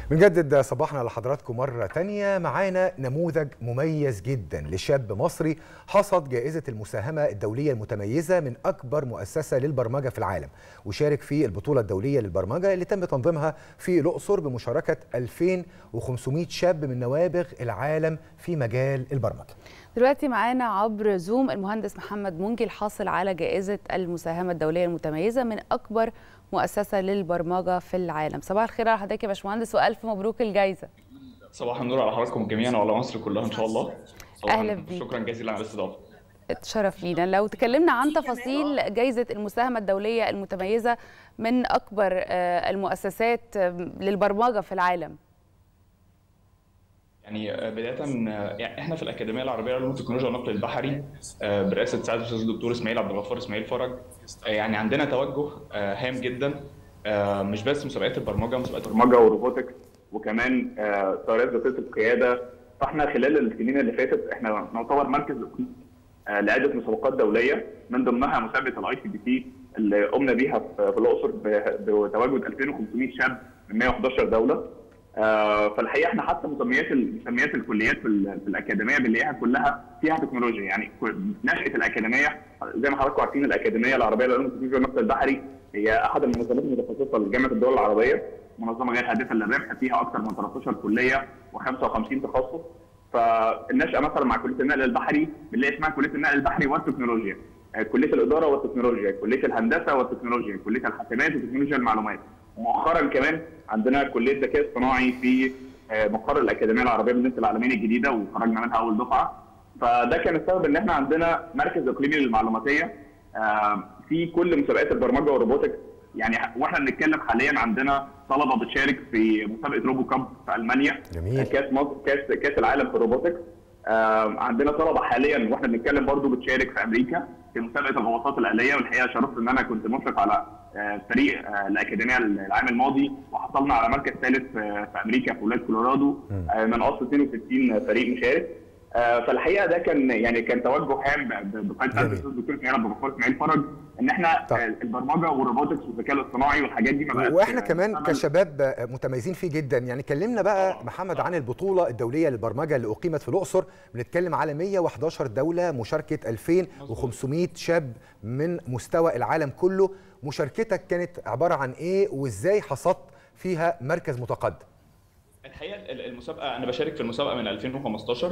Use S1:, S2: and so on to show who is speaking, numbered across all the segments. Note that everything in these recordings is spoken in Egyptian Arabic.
S1: بنجدد صباحنا لحضراتكم مرة تانية معانا نموذج مميز جدا لشاب مصري حصد جائزة المساهمة الدولية المتميزة من أكبر مؤسسة للبرمجة في العالم وشارك في البطولة الدولية للبرمجة اللي تم تنظيمها في الأقصر بمشاركة 2500 شاب من نوابغ العالم في مجال البرمجة
S2: دلوقتي معانا عبر زوم المهندس محمد منجي الحاصل على جائزة المساهمة الدولية المتميزة من أكبر مؤسسة للبرمجة في العالم صباح الخير على حضرتك يا باشمهندس وألف مبروك الجائزة
S3: صباح النور على حضراتكم جميعا وعلى مصر كلها ان شاء الله صباح
S2: أهلا
S3: النور.
S2: بيك.
S3: شكرا جزيلا على الاستضافه
S2: اتشرف لينا لو تكلمنا عن تفاصيل جائزة المساهمة الدولية المتميزة من أكبر آه، المؤسسات آه، للبرمجة في العالم
S3: يعني آه، بدايه آه، يعني احنا في الاكاديميه العربيه للعلوم والتكنولوجيا والنقل البحري آه، برئاسه سعاده الاستاذ الدكتور اسماعيل عبد الغفار اسماعيل فرج آه، يعني عندنا توجه آه، هام جدا آه، مش بس مسابقات البرمجه مسابقات البرمجه والروبوتكس وكمان آه، طيارات ذاتيه القياده فاحنا خلال السنين اللي فاتت احنا نعتبر مركز آه، لعده مسابقات دوليه من ضمنها مسابقه الاي سي بي سي اللي قمنا بيها في في الاقصر ب- بتواجد 2500 شاب من 111 دوله آه، فالحقيقه احنا حتى مسميات ال- مسميات الكليات في, ال- في الاكاديميه بنلاقيها كلها فيها تكنولوجيا يعني كل- نشاه الاكاديميه زي ما حضراتكم عارفين الاكاديميه العربيه للعلوم والتكنولوجيا والنقل البحري هي احد المنظمات المتخصصه لجامعه الدول العربيه منظمه غير هادفه للربح فيها اكثر من 13 كليه و55 تخصص فالنشأة مثلا مع كلية النقل البحري بنلاقي اسمها كلية النقل البحري والتكنولوجيا آه، كلية الإدارة والتكنولوجيا كلية الهندسة والتكنولوجيا كلية الحاسبات وتكنولوجيا المعلومات مؤخرا كمان عندنا كلية الذكاء الصناعي في آه، مقر الأكاديمية العربية مدينة العالمين الجديدة وخرجنا منها أول دفعة فده كان السبب ان احنا عندنا مركز اقليمي للمعلوماتيه آه، في كل مسابقات البرمجه والروبوتكس يعني واحنا بنتكلم حاليا عندنا طلبه بتشارك في مسابقه روبو كاب في المانيا
S1: جميل.
S3: كاس مصر كاس كاس العالم في الروبوتكس آه، عندنا طلبه حاليا واحنا بنتكلم برضو بتشارك في امريكا في مسابقه الغواصات الاليه والحقيقه شرفت ان انا كنت مشرف على آه، فريق آه، الاكاديميه العام الماضي وحصلنا على مركز ثالث في في امريكا في ولايه كولورادو آه، من اصل 62 فريق مشارك آه، فالحقيقه ده كان يعني كان توجه هام ب- بقياده
S1: جميل.
S3: الاستاذ الدكتور اسماعيل عبد الغفار اسماعيل فرج ان احنا
S1: طب.
S3: آه، البرمجه والروبوتكس والذكاء الاصطناعي والحاجات دي ما بقتش
S1: واحنا كمان
S3: عمل-
S1: كشباب متميزين فيه جدا يعني كلمنا بقى محمد عن البطوله الدوليه للبرمجه اللي اقيمت في الاقصر بنتكلم على 111 دوله مشاركه 2500 شاب من مستوى العالم كله مشاركتك كانت عباره عن ايه وازاي حصدت فيها مركز متقدم
S3: الحقيقه ال- المسابقه انا بشارك في المسابقه من 2015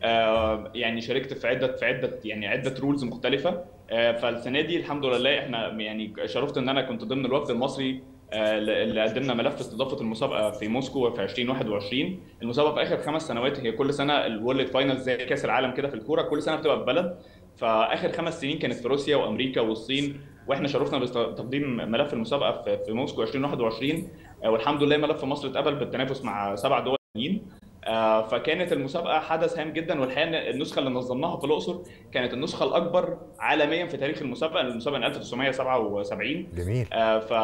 S3: آه، يعني شاركت في عده في عده يعني عده رولز مختلفه آه، فالسنه دي الحمد لله احنا يعني شرفت ان انا كنت ضمن الوفد المصري آه، اللي قدمنا ملف استضافه المسابقه في موسكو في 2021 المسابقه في اخر خمس سنوات هي كل سنه الورلد فاينل زي كاس العالم كده في الكوره كل سنه بتبقى في بلد فاخر خمس سنين كانت في روسيا وامريكا والصين واحنا شرفنا بتقديم ملف المسابقه في- في موسكو 2021 آه، والحمد لله ملف مصر اتقبل بالتنافس مع سبع دول تانيين آه، فكانت المسابقه حدث هام جدا والحقيقه إن النسخه اللي نظمناها في الاقصر كانت النسخه الاكبر عالميا في تاريخ المسابقه المسابقه من 1977
S1: جميل
S3: آه، ف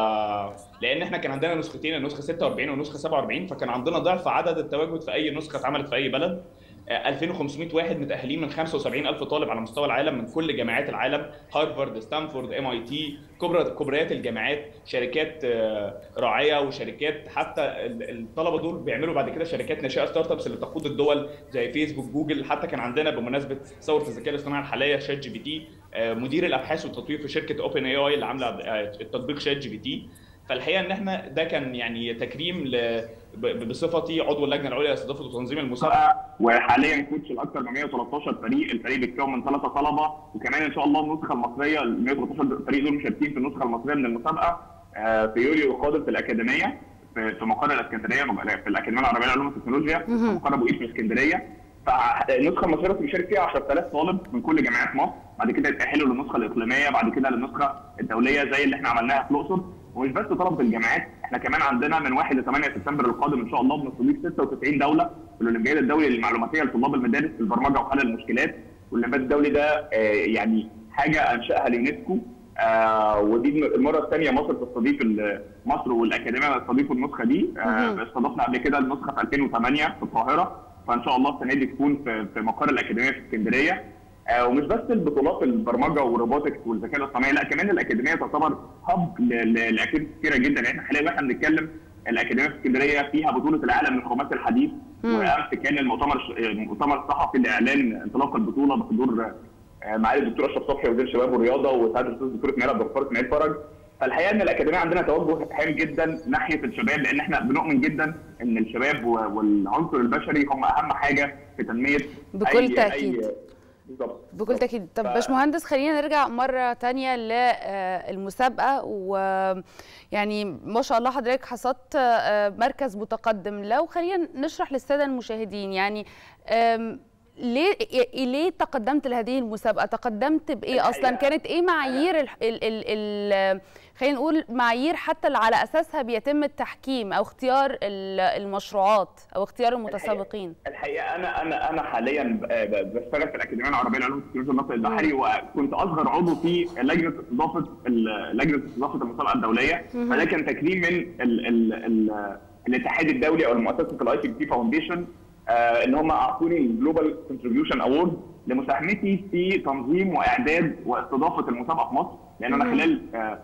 S3: لان احنا كان عندنا نسختين النسخه 46 والنسخه 47 فكان عندنا ضعف عدد التواجد في اي نسخه اتعملت في اي بلد آه، 2500 واحد متاهلين من 75000 طالب على مستوى العالم من كل جامعات العالم هارفارد ستانفورد ام اي تي كبرى كبريات الجامعات شركات آه، راعيه وشركات حتى ال- الطلبه دول بيعملوا بعد كده شركات ناشئه ستارت ابس اللي تقود الدول زي فيسبوك جوجل حتى كان عندنا بمناسبه ثوره الذكاء الاصطناعي الحاليه شات جي بي تي آه، مدير الابحاث والتطوير في شركه اوبن اي اي اللي عامله آه، التطبيق شات جي بي تي فالحقيقه ان احنا ده كان يعني تكريم ل... ب- بصفتي عضو اللجنه العليا لاستضافه وتنظيم المسابقه وحاليا كوتش لاكثر من 113 فريق الفريق بيتكون من ثلاثه طلبه وكمان ان شاء الله النسخه المصريه ال 113 فريق دول مشاركين في النسخه المصريه من المسابقه آه، في يوليو القادم في الاكاديميه في في مقر الاسكندريه في الاكاديميه العربيه للعلوم والتكنولوجيا
S2: مهم.
S3: مقر ابو قير في اسكندريه فالنسخه المصريه بس بيشارك فيها 10000 طالب من كل جامعات مصر بعد كده يتاهلوا للنسخه الاقليميه بعد كده للنسخه الدوليه زي اللي احنا عملناها في الاقصر ومش بس طلبه الجامعات احنا كمان عندنا من 1 ل 8 سبتمبر القادم ان شاء الله بنستضيف 96 دوله في الاولمبياد الدولي للمعلوماتيه لطلاب المدارس في البرمجه وحل المشكلات والاولمبياد الدولي ده آه، يعني حاجه انشاها اليونسكو آه ودي المره الثانيه مصر تستضيف ال- مصر والاكاديميه تستضيفوا النسخه دي آه
S2: مهم.
S3: استضفنا قبل كده النسخه في 2008 في القاهره فان شاء الله السنه دي تكون في في مقر الاكاديميه في اسكندريه آه ومش بس البطولات البرمجه والروبوتكس والذكاء الاصطناعي لا كمان الاكاديميه تعتبر هب لاكتيفيتيز كتيره جدا يعني احنا حاليا واحنا بنتكلم
S4: الاكاديميه في اسكندريه فيها بطوله العالم للخماس الحديث وامس كان المؤتمر المؤتمر الصحفي لاعلان انطلاق البطوله بحضور معالي الدكتور اشرف صبحي وزير الشباب والرياضه وسعاده الاستاذ الدكتور اسماعيل عبد الغفار اسماعيل فرج فالحقيقه ان الاكاديميه عندنا توجه هام جدا ناحيه الشباب لان احنا بنؤمن جدا ان الشباب والعنصر البشري هم اهم حاجه في تنميه
S2: بكل
S4: أي
S2: تاكيد
S4: أي بالظبط
S2: بكل تاكيد طب
S4: ف-
S2: باشمهندس خلينا نرجع مره تانية للمسابقه ويعني ما شاء الله حضرتك حصدت آه، مركز متقدم لو خلينا نشرح للساده المشاهدين يعني آم، ليه ي- ليه تقدمت لهذه المسابقه تقدمت بايه اصلا
S4: الحقيقة-
S2: كانت ايه معايير ال ال ال ال خلينا نقول معايير حتى اللي على اساسها بيتم التحكيم او اختيار ال- المشروعات او اختيار المتسابقين
S4: الحقيقه انا انا انا حاليا ب- ب- بشتغل في الاكاديميه العربيه للعلوم والتكنولوجيا النقل البحري وكنت اصغر عضو في لجنه استضافه ال- لجنه استضافه المسابقه الدوليه فده كان تكريم من ال ال ال الاتحاد الدولي او المؤسسه الاي تي بي فاونديشن ان هم اعطوني الجلوبال كونتريبيوشن اوورد لمساهمتي في تنظيم واعداد واستضافه المسابقه في مصر لان انا خلال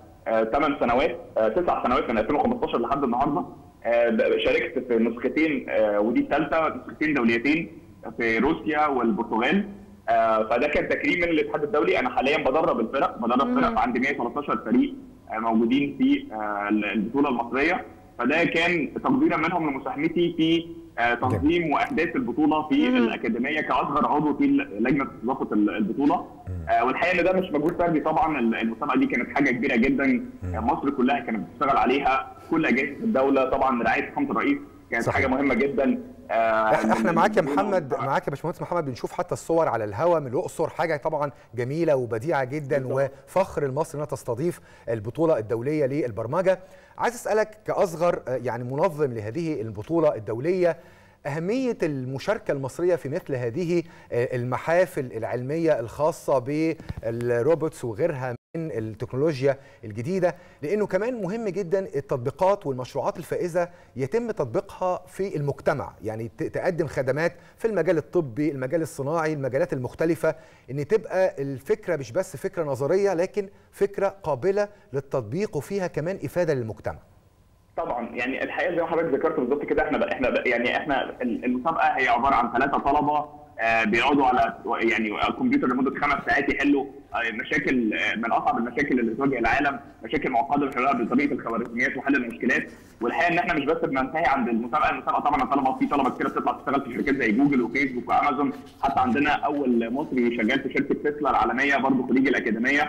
S4: ثمان سنوات آه، تسع سنوات من 2015 لحد النهارده آه، ب- شاركت في نسختين آه، ودي الثالثه نسختين دوليتين في روسيا والبرتغال آه، فده كان تكريم من الاتحاد الدولي انا حاليا بدرب الفرق بدرب فرق عندي 113 فريق آه، موجودين في آه، البطوله المصريه فده كان تقديرا منهم لمساهمتي في آه، تنظيم واحداث البطوله في
S2: مم.
S4: الاكاديميه كاصغر عضو في لجنه استضافه البطوله آه، والحقيقه ان ده مش مجهود فردي طبعا المسابقه دي كانت حاجه كبيره جدا آه، مصر كلها كانت بتشتغل عليها كل اجهزه الدوله طبعا رعايه فخامه الرئيس كانت
S1: صحيح.
S4: حاجه مهمه جدا آه،
S1: احنا
S4: من-
S1: معاك يا
S4: من-
S1: محمد معاك يا باشمهندس محمد بنشوف حتى الصور على الهوا من الاقصر حاجه طبعا جميله وبديعه جدا
S4: بالظبط.
S1: وفخر لمصر انها تستضيف البطوله الدوليه للبرمجه عايز اسالك كاصغر آه، يعني منظم لهذه البطوله الدوليه أهمية المشاركة المصرية في مثل هذه آه، المحافل العلمية الخاصة بالروبوتس وغيرها من التكنولوجيا الجديدة لأنه كمان مهم جدا التطبيقات والمشروعات الفائزة يتم تطبيقها في المجتمع يعني ت- تقدم خدمات في المجال الطبي المجال الصناعي المجالات المختلفة ان تبقى الفكرة مش بس فكرة نظرية لكن فكرة قابلة للتطبيق وفيها كمان إفادة للمجتمع
S4: طبعا يعني الحقيقه زي ما حضرتك ذكرت بالظبط كده احنا احنا يعني احنا المسابقه هي عباره عن ثلاثه طلبه آه، بيقعدوا على يعني على الكمبيوتر لمده خمس ساعات يحلوا آه، مشاكل آه، من اصعب المشاكل اللي بتواجه العالم مشاكل معقده بيحلوها بطريقه الخوارزميات وحل المشكلات والحقيقه ان احنا مش بس بننتهي عند المسابقه المسابقه طبعا الطلبه في طلبه كتير بتطلع تشتغل في شركات زي جوجل وفيسبوك وامازون حتى عندنا اول مصري شغال في شركه تسلا العالميه برضه خريج الاكاديميه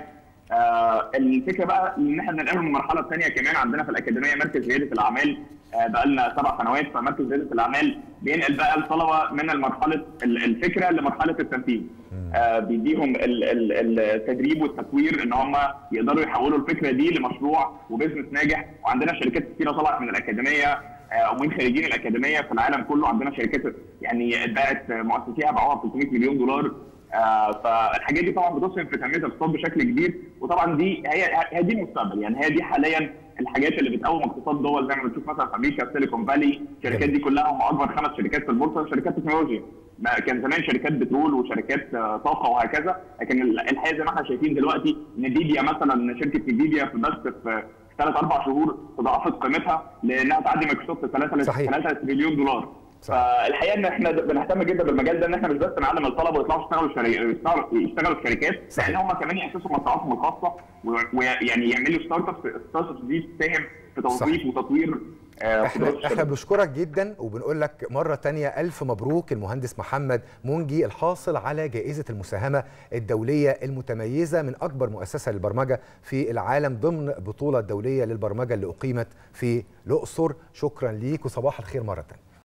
S4: آه الفكره بقى ان احنا ننقلهم من المرحله الثانيه كمان عندنا في الاكاديميه مركز رياده الاعمال آه بقى لنا سبع سنوات فمركز رياده الاعمال بينقل بقى الطلبه من المرحله ال- الفكره لمرحله التنفيذ آه بيديهم ال- ال- التدريب والتطوير ان هم يقدروا يحولوا الفكره دي لمشروع وبزنس ناجح وعندنا شركات كثيره طلعت من الاكاديميه آه، ومن خريجين الاكاديميه في العالم كله عندنا شركات يعني اتباعت مؤسسيها باعوها 300 مليون دولار آه، فالحاجات دي طبعا بتسهم في تنميه الاقتصاد بشكل كبير وطبعا دي هي هي دي المستقبل يعني هي دي حاليا الحاجات اللي بتقوم اقتصاد دول زي ما بنشوف مثلا في امريكا سيليكون فالي الشركات دي كلها هم اكبر خمس شركات في البورصه شركات تكنولوجيا ما كان زمان شركات بترول وشركات آه، طاقه وهكذا لكن ال- الحقيقه زي ما احنا شايفين دلوقتي نفيديا مثلا شركه نفيديا في بس في ثلاث اربع شهور تضاعفت قيمتها لانها تعدي مايكروسوفت 3
S1: صحيح.
S4: 3 تريليون دولار
S1: صح.
S4: فالحقيقه ان احنا بنهتم جدا بالمجال ده ان احنا مش بس نعلم الطلبه ويطلعوا يشتغلوا شري... يشتغلوا يشتغلوا في شركات
S1: صحيح.
S4: لان هم كمان ياسسوا مشروعاتهم الخاصه و- ويعني يعملوا ستارت اب ستارت اب دي تساهم في توظيف وتطوير آه، قدرات
S1: احنا احنا
S4: الشباب.
S1: بنشكرك جدا وبنقول لك مره تانية الف مبروك المهندس محمد منجي الحاصل على جائزه المساهمه الدوليه المتميزه من اكبر مؤسسه للبرمجه في العالم ضمن بطوله دوليه للبرمجه اللي اقيمت في الاقصر شكرا ليك وصباح الخير مره تانية